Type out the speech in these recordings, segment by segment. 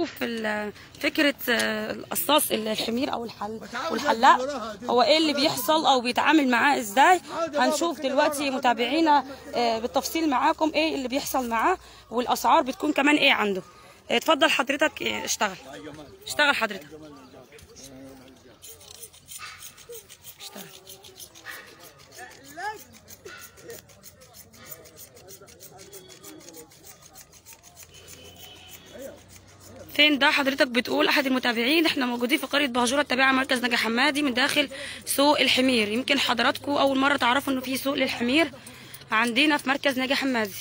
نشوف ال- فكرة آه، القصاص الحمير أو الحل والحلاق هو إيه اللي بيحصل أو بيتعامل معاه إزاي هنشوف دلوقتي متابعينا آه، بالتفصيل معاكم إيه اللي بيحصل معاه والأسعار بتكون كمان إيه عنده آه، اتفضل حضرتك آه، اشتغل اشتغل حضرتك اشتغل فين ده حضرتك بتقول احد المتابعين احنا موجودين في قريه بهجوره التابعه مركز نجا حمادي من داخل سوق الحمير يمكن حضراتكم اول مره تعرفوا انه في سوق للحمير عندنا في مركز نجا حمادي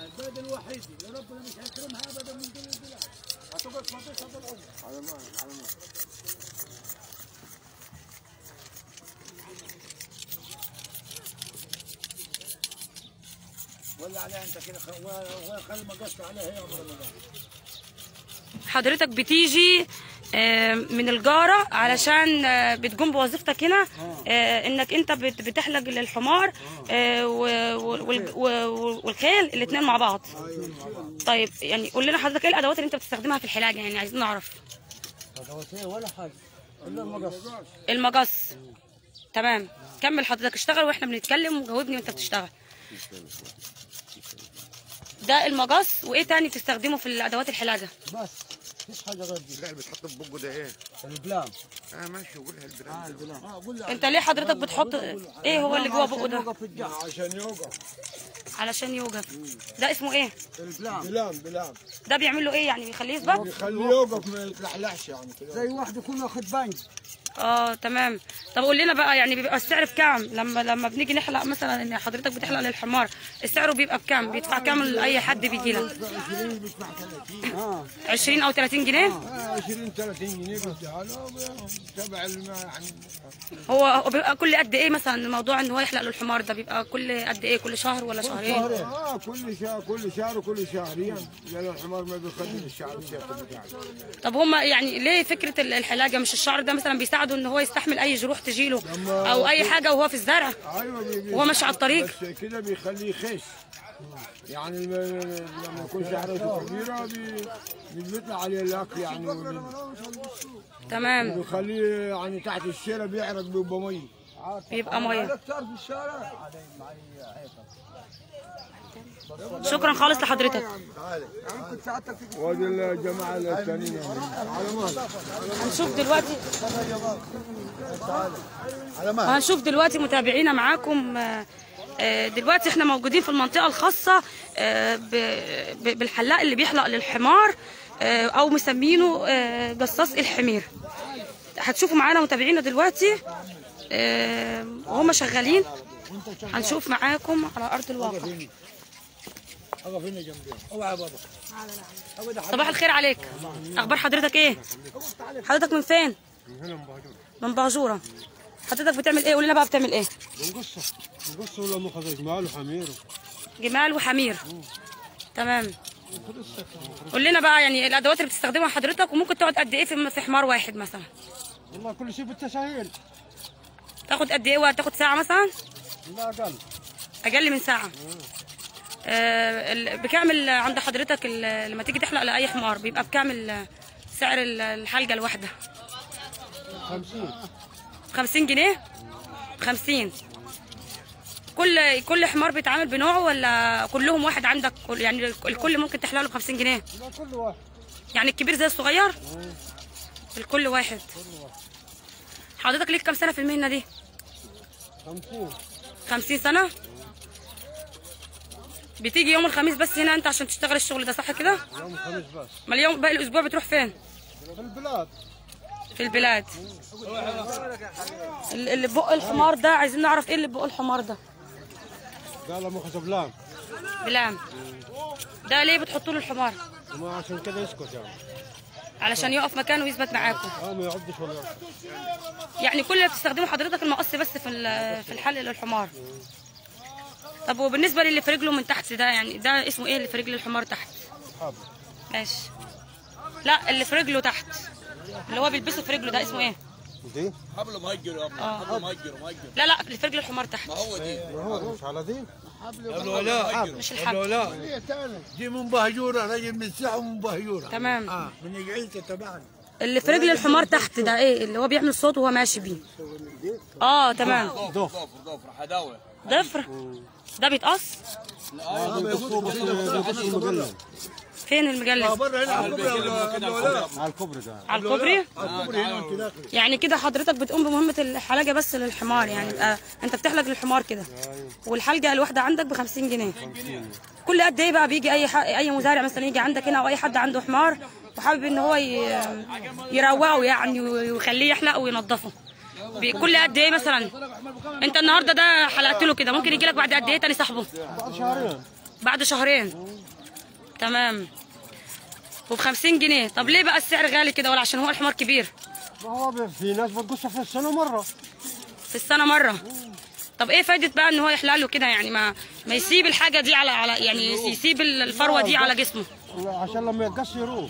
ولا عليها انت كده خ- و- وخلي ما قصت عليها هي عمرها ما قصت. حضرتك بتيجي آه، من الجارة علشان آه، بتقوم بوظيفتك هنا آه، انك انت بت- بتحلق للحمار آه، و- وال- و- والخيل الاثنين مع بعض طيب يعني قول لنا حضرتك ايه الادوات اللي انت بتستخدمها في الحلاقه يعني عايزين نعرف خطوتين ولا حاجه الا المقص المقص تمام كمل حضرتك اشتغل واحنا بنتكلم وجاوبني وانت بتشتغل ده المقص وايه تاني بتستخدمه في الادوات الحلاقه بس مفيش حاجه غير دي لا اللي بتحط في بقه ده ايه؟ البلام اه ماشي قولها البلاد البلام اه قول لي انت ليه حضرتك بتحط ايه هو اللي جوه بقه ده يوقف الجحر عشان يوقف علشان يوقف ده اسمه ايه البلام بلام بلام ده بيعمل له ايه يعني بيخليه يثبت يخليه يوقف ما يتلحلحش يعني كده زي واحد يكون واخد بنج اه تمام طب قول لنا بقى يعني بيبقى السعر بكام لما لما بنيجي نحلق مثلا ان حضرتك بتحلق للحمار السعر بيبقى بكام بيدفع كام لاي حد بيجي لك 20 بيدفع 30 اه 20 او 30 جنيه آه، 20 30 جنيه بيدفع له تبع الما يعني هو هو بيبقى كل قد ايه مثلا موضوع ان هو يحلق له الحمار ده بيبقى كل قد ايه كل شهر ولا شهرين اه كل شهر كل شهر وكل شهرين لان الحمار ما بيخلي الشعر الشيخ بتاعه طب هما يعني ليه فكره ال- الحلاقه مش الشعر ده مثلا بيساعده ان هو يستحمل اي جروح تجيله او اي حاجه وهو في الزرع ايوه بي- بي- وهو ماشي على الطريق؟ بس كده بيخليه يخس يعني الم- لما يكون شعرته كبيره بي- مش بيطلع عليه الاكل يعني وبي- تمام بيخليه يعني تحت الشارع بيعرق بيبقى مي بيبقى ميه صار في الشارع شكرا خالص لحضرتك وادي الجماعه الثانيين على ما هنشوف دلوقتي على ما هنشوف دلوقتي متابعينا معاكم آه، آه، دلوقتي احنا موجودين في المنطقة الخاصة آه، ب- ب- بالحلاق اللي بيحلق للحمار آه، او مسمينه آه، قصاص الحمير هتشوفوا معانا متابعينا دلوقتي آه، وهم شغالين هنشوف معاكم على ارض الواقع اقف هنا جنبي اوعى يا بابا صباح الخير عليك اخبار حضرتك ايه حضرتك من فين من باجوره حضرتك بتعمل ايه قول لنا بقى بتعمل ايه بنقصه بنقصه ولا مخزن جمال وحمير جمال وحمير تمام قول لنا بقى يعني الادوات اللي بتستخدمها حضرتك وممكن تقعد قد ايه في في حمار واحد مثلا والله كل شيء بالتسهيل تاخد قد ايه وقت تاخد ساعه مثلا لا اقل اقل من ساعه آه ال- بكام ال- عند حضرتك ال- لما تيجي تحلق لاي حمار بيبقى بكام ال- سعر ال- الحلقه الواحده 50 50 جنيه 50 كل كل حمار بيتعامل بنوعه ولا كلهم واحد عندك كل- يعني الكل ممكن تحلق له ب 50 جنيه لا كل واحد يعني الكبير زي الصغير الكل واحد حضرتك ليك كام سنه في المهنه دي 50 50 سنه بتيجي يوم الخميس بس هنا انت عشان تشتغل الشغل ده صح كده يوم الخميس بس ما اليوم باقي الاسبوع بتروح فين في البلاد في البلاد ال- اللي بق الحمار ده عايزين نعرف ايه اللي بق الحمار ده قال مخزن بلام بلام ده ليه بتحطوا له الحمار وما عشان كده يسكت يعني علشان يقف مكانه ويثبت معاكم اه ما يعضش ولا يعض. يعني كل اللي بتستخدمه حضرتك المقص بس في ال- في الحلق للحمار طب وبالنسبه للي في رجله من تحت ده يعني ده اسمه ايه اللي في رجل الحمار تحت حاضر ماشي لا اللي في رجله تحت اللي هو بيلبسه في رجله ده اسمه ايه دي حبل مهجر يا ابني آه. حبل مهجر مهجر لا لا اللي في رجل الحمار تحت ما هو دي ما هو مش على دي ولا مش الحبل ولا دي من بهجوره راجل من الساحه ومن بهجوره تمام اه من يقعيته تبعنا اللي في رجل الحمار تحت ده ايه اللي هو بيعمل صوت وهو ماشي بيه اه تمام ضفر ضفر ضفر حداوه ضفر ده بيتقص هذا بيقصوا بس بيقصوا المجلد فين المجلد بره هنا على الكوبري يا ولا على الكوبري ده على الكوبري على الكوبري هنا وانت داخل يعني كده حضرتك بتقوم بمهمة الحلاجة بس للحمار يعني يبقى انت بتحلق للحمار كده والحلقة الواحدة عندك ب 50 جنيه كل قد ايه بقى بيجي اي ح... اي مزارع مثلا يجي عندك هنا او اي حد عنده حمار وحابب ان هو ي... يروقه يعني ويخليه يحلق وينضفه بي- كل قد ايه مثلا انت النهارده ده حلقت له كده ممكن يجي لك بعد قد ايه تاني صاحبه بعد شهرين بعد شهرين تمام وب 50 جنيه طب ليه بقى السعر غالي كده ولا عشان هو الحمار كبير ما هو ب- في ناس بتقصها في السنه مره في السنه مره طب ايه فايده بقى ان هو يحلق له كده يعني ما ما يسيب الحاجه دي على على يعني يسيب الفروه دي على جسمه عشان لما يقص يروح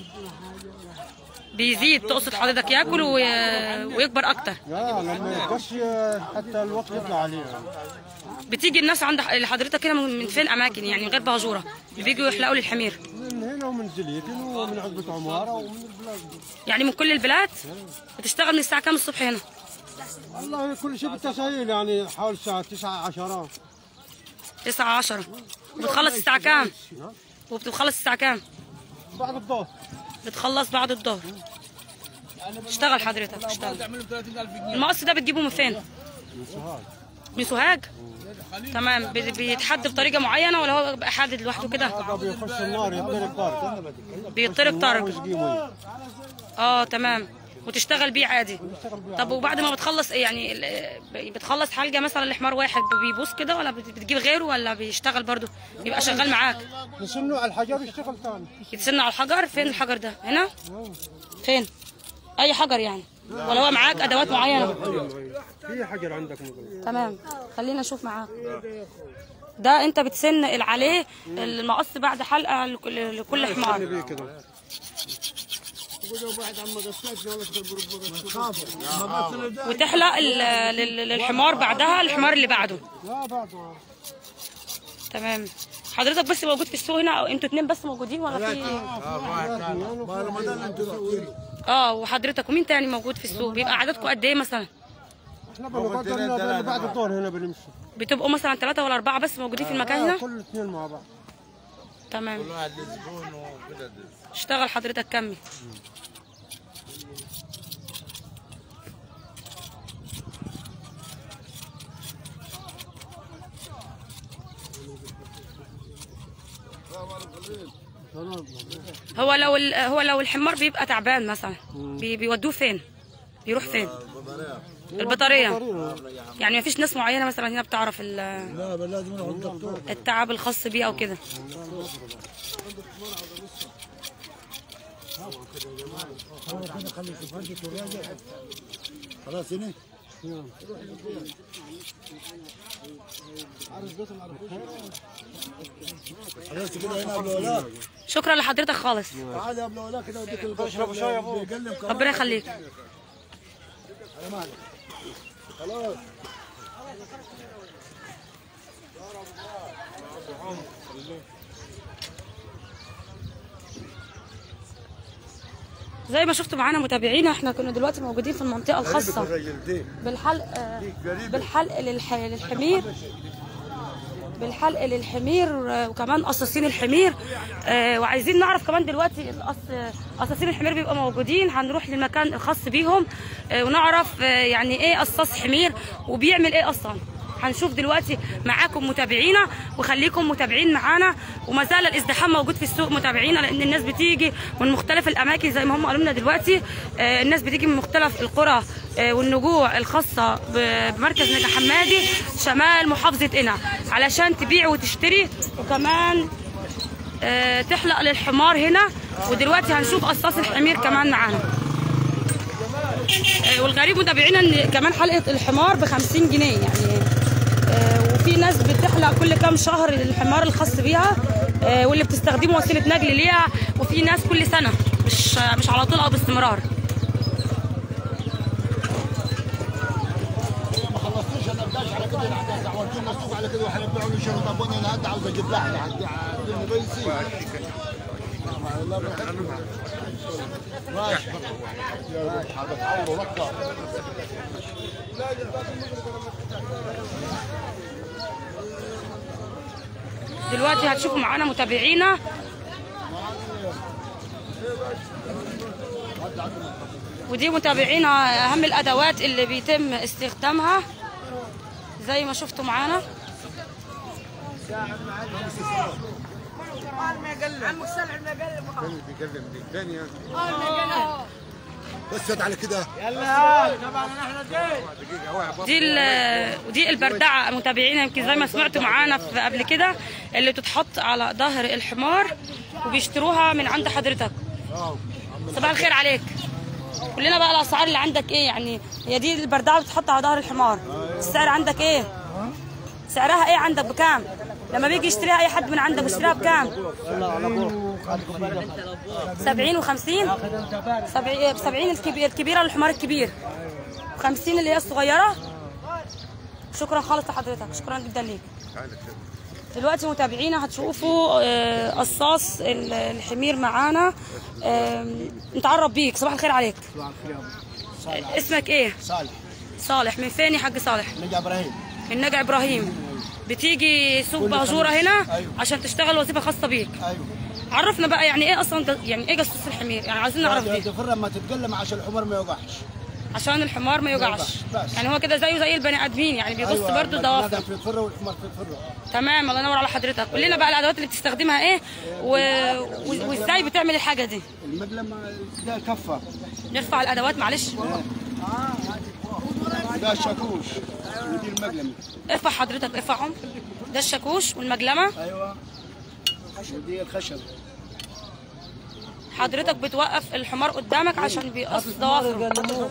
بيزيد تقصد حضرتك ياكل وي... ويكبر اكتر لا لما يقص حتى الوقت يطلع عليه بتيجي الناس عند ح- حضرتك هنا من من فين اماكن يعني من غير باجوره بيجوا يحلقوا للحمير من هنا ومن زليتن ومن عزبة عمارة ومن البلاد دي. يعني من كل البلاد بتشتغل من الساعه كام الصبح هنا والله كل شيء بالتسهيل يعني حوالي الساعة 9 10 9 10 وبتخلص الساعه كام وبتخلص الساعه كام بعد الظهر بتخلص بعد الظهر اشتغل حضرتك اشتغل المقص ده بتجيبه من فين من سوهاج تمام بي- بيتحد بطريقه معينه ولا هو بقى حادد لوحده كده طب يخش النار يطلق طارق بيطرق طرق ويسقي مي اه تمام وتشتغل بيه عادي طب وبعد ما بتخلص إيه يعني ال- بتخلص حلقه مثلا لحمار واحد بيبوس كده ولا بت- بتجيب غيره ولا بيشتغل برضه بيبقى شغال معاك نسنه على الحجر يشتغل ثاني يتسن على الحجر فين الحجر ده هنا فين اي حجر يعني ولا هو معاك ادوات معينه في حجر عندك مثلا تمام خلينا نشوف معاك ده انت بتسن عليه المقص بعد حلقه لكل لكل حمار كده وتحلق ال- لل- للحمار بعدها الحمار اللي بعده لا بعد تمام حضرتك بس موجود في السوق هنا او انتوا اتنين بس موجودين ولا في ما رمضان انت رحتي اه وحضرتك ومين تاني موجود في السوق بيبقى عددكم قد ايه مثلا احنا بنقعد لنا بعد الظهر هنا بنمشي بتبقوا مثلا ثلاثة ولا أربعة بس موجودين في المكان آه، هنا كل اثنين مع بعض تمام اشتغل حضرتك كمل هو لو ال- هو لو الحمار بيبقى تعبان مثلا بي بيودوه فين؟ بيروح فين؟ البطارية يعني ما فيش ناس معينة مثلا هنا بتعرف ال- لا بل لازم نروح الدكتور التعب الخاص بيه او كده خلاص هنا خلاص كده هنا قبل ولا شكرا لحضرتك خالص تعال قبل ولا كده وديك اشرب شاي يا ابو بيقلم كمان ربنا يخليك خلاص زي ما شفتوا معانا متابعينا احنا كنا دلوقتي موجودين في المنطقه الخاصه الراجل دي بالحلق آه، بالحلق للح... للحمير بالحلق للحمير آه، وكمان قصاصين الحمير آه، وعايزين نعرف كمان دلوقتي القص- قصاصين الحمير بيبقوا موجودين هنروح للمكان الخاص بيهم آه، ونعرف آه، يعني ايه قصاص حمير وبيعمل ايه اصلا هنشوف دلوقتي معاكم متابعينا وخليكم متابعين معانا وما زال الازدحام موجود في السوق متابعينا لان الناس بتيجي من مختلف الاماكن زي ما هم قالوا لنا دلوقتي آه، الناس بتيجي من مختلف القرى آه، والنجوع الخاصه ب- بمركز نجا حمادي شمال محافظه قنا علشان تبيع وتشتري وكمان آه، تحلق للحمار هنا ودلوقتي هنشوف قصاص الحمير كمان معانا آه، والغريب متابعينا ان كمان حلقه الحمار ب 50 جنيه يعني آه، وفي ناس بتحلق كل كام شهر الحمار الخاص بيها آه، واللي بتستخدمه وسيله نقل ليها وفي ناس كل سنه مش مش على طول او باستمرار دعوت لنا السوق على كده واحنا بنبيعوا له شرط ابونا انا هدا عاوز اجيب لحمه عندي عندي بيسي ماشي ماشي هذا تعور لقطه دلوقتي هتشوفوا معانا متابعينا ودي متابعينا اهم الادوات اللي بيتم استخدامها زي ما شفتوا معانا بيكلم دي الثانيه بس على كده دي ال- ودي البردعه متابعينا يمكن زي ما سمعتوا معانا في قبل كده اللي بتتحط على ظهر الحمار وبيشتروها من عند حضرتك صباح الخير عليك قول لنا بقى الاسعار اللي عندك ايه يعني هي دي البردعه بتتحط على ظهر الحمار السعر عندك ايه سعرها ايه عندك بكام لما بيجي يشتريها اي حد من عندك بيشتريها بكام 70 و50 70 70 الكبير الكبيره للحمار الكبير 50 اللي هي الصغيره شكرا خالص لحضرتك شكرا جدا ليك دلوقتي متابعينا هتشوفوا آه، قصاص ال- الحمير معانا آم، نتعرف بيك صباح الخير عليك صباح الخير يا ابو آه، اسمك ايه صالح صالح من فين يا حاج صالح نجا ابراهيم من نجع ابراهيم بتيجي سوق كل باجوره خميس. هنا أيوة. عشان تشتغل وظيفه خاصه بيك ايوه عرفنا بقى يعني ايه اصلا ج- يعني ايه قصاص الحمير يعني عايزين نعرف دي تفر لما تتكلم عشان الحمار ما يوقعش عشان الحمار ما يوجعش بس. يعني هو كده زيه زي البني ادمين يعني بيبص أيوة، برضه البني آدم ضوافر في الفره والحمار في الفره تمام الله ينور على حضرتك قول لنا بقى الادوات اللي بتستخدمها ايه و... و... وازاي بتعمل الحاجه دي المقلم ده كفه نرفع الادوات معلش ده الشاكوش ودي المقلمه ارفع حضرتك ارفعهم ده الشاكوش والمجلمه ايوه ودي الخشب حضرتك بتوقف الحمار قدامك عشان بيقص ضوافره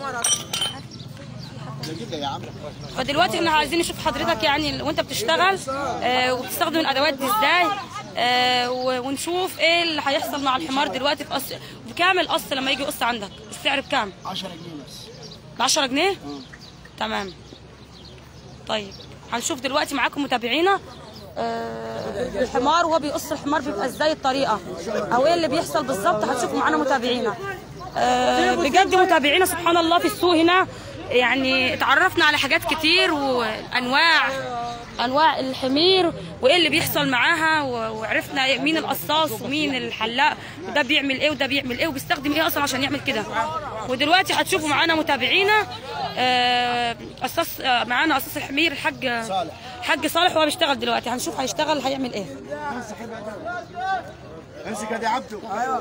ده كده يا عم فدلوقتي احنا عايزين نشوف حضرتك يعني وانت بتشتغل آه وبتستخدم الادوات دي ازاي آه و- ونشوف ايه اللي هيحصل مع الحمار دلوقتي في قص بكام القص لما يجي يقص عندك السعر بكام 10 جنيه بس ب 10 جنيه تمام طيب هنشوف دلوقتي معاكم متابعينا آه، الحمار وهو بيقص الحمار بيبقى ازاي الطريقه او ايه اللي بيحصل بالظبط هتشوفوا معانا متابعينا آه، بجد متابعينا سبحان الله في السوق هنا يعني اتعرفنا على حاجات كتير وانواع انواع الحمير وايه اللي بيحصل معاها و- وعرفنا مين القصاص ومين الحلاق وده بيعمل ايه وده بيعمل ايه وبيستخدم ايه اصلا عشان يعمل كده ودلوقتي هتشوفوا معانا متابعينا آه، قصاص آه، معانا قصاص الحمير الحاج صالح. الحاج صالح وهو بيشتغل دلوقتي هنشوف هيشتغل هيعمل ايه امسك يا عبده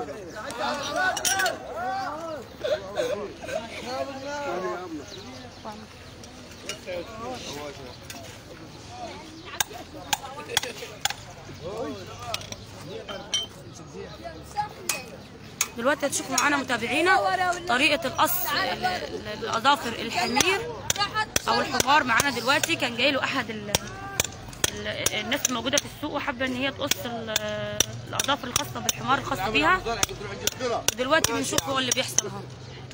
دلوقتي هتشوفوا معانا متابعينا طريقة القص ال- ال- الأظافر الحمير أو الحمار معانا دلوقتي كان جاي له أحد ال ال- الناس الموجودة في السوق وحابة إن هي تقص ال- الأظافر الخاصة بالحمار الخاص بيها دلوقتي بنشوف هو اللي بيحصل اهو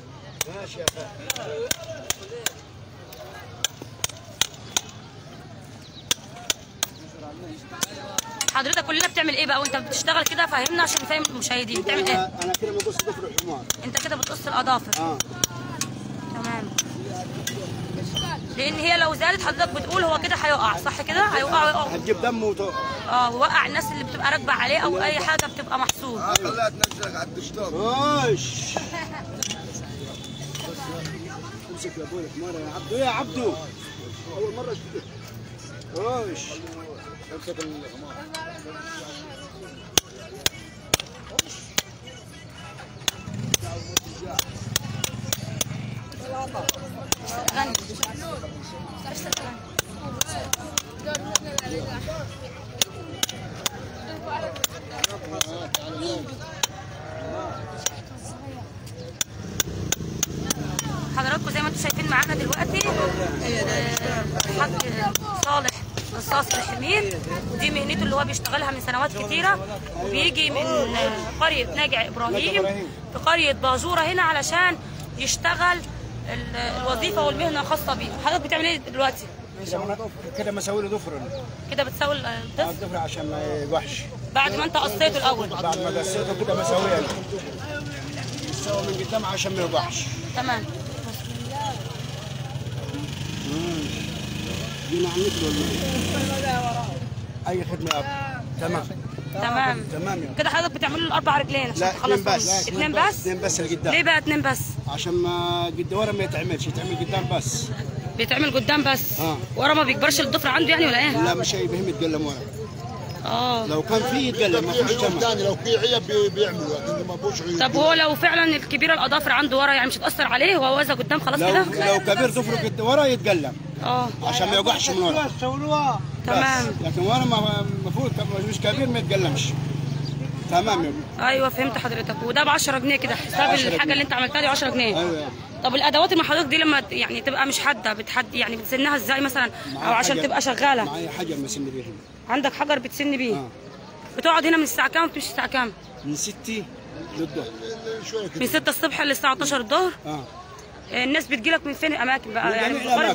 حضرتك كلنا بتعمل ايه بقى وانت بتشتغل كده فهمنا عشان نفهم المشاهدين بتعمل ايه انا أنا كده بقص ضفر الحمار انت كده بتقص الاظافر اه تمام لان هي لو زادت حضرتك بتقول هو كده هيقع صح كده هيقع ويقع هتجيب دم وتقع اه وقع الناس اللي بتبقى راكبه عليه او اي حاجه بتبقى محسوب خليها تنزلك على الدشتار وش امسك يا ابوي الحمار يا عبدو يا عبدو اول مره اشوفك وش امسك الحمار غني حضراتكم زي ما انتم شايفين معانا دلوقتي آه، الحاج صالح قصاص الحمير ودي مهنته اللي هو بيشتغلها من سنوات كتيره وبيجي من آه، قريه ناجع ابراهيم في قريه باجوره هنا علشان يشتغل ال- الوظيفه والمهنه الخاصه بيه حضرتك بتعمل ايه دلوقتي كده مساوي له ضفر كده بتساوي ال- آه، الضفر الضفر عشان ما يقحش بعد ما انت قصيته الاول بعد ما قصيته كده مساويه له يسوى من قدام عشان ما يقحش تمام جينا على النت ولا اي خدمه يا أب. تمام تمام تمام يا أب. كده حضرتك بتعملوا له اربع رجلين عشان لا تخلص اثنين بس اثنين بس اثنين بس اللي قدام ليه بقى اتنين بس عشان ما قد ورا ما يتعملش يتعمل قدام بس بيتعمل قدام بس آه. ورا ما بيكبرش الضفر عنده يعني ولا ايه لا مش هي بهم يتقلم ورا اه لو كان في يتقلم ما فيش تمام ثاني لو في عيب بي- بيعملوا لكن ما بوش عيب طب هو لو فعلا الكبيره الاظافر عنده ورا يعني مش هتاثر عليه هو وزه قدام خلاص لو كده لو كبير ضفره قد ورا يتقلم اه عشان ما يقحش من ورا سولوها تمام بس. لكن ورا ما المفروض مش كبير ما يتقلمش تمام يا ابني ايوه فهمت حضرتك وده ب 10 جنيه كده حساب 10 الحاجه جنيه. اللي انت عملتها دي 10 جنيه ايوه يا طب الادوات اللي مع حضرتك دي لما ت- يعني تبقى مش حاده بتحد يعني بتسنها ازاي مثلا او عشان حجر. تبقى شغاله معايا حجر مسن بيه هنا. عندك حجر بتسن بيه آه. بتقعد هنا من الساعه كام وبتمشي الساعه كام من ستي للظهر شويه كده من 6 الصبح للساعه 12 الظهر اه الناس بتجيلك من فين الاماكن بقى من يعني جميع بتخرج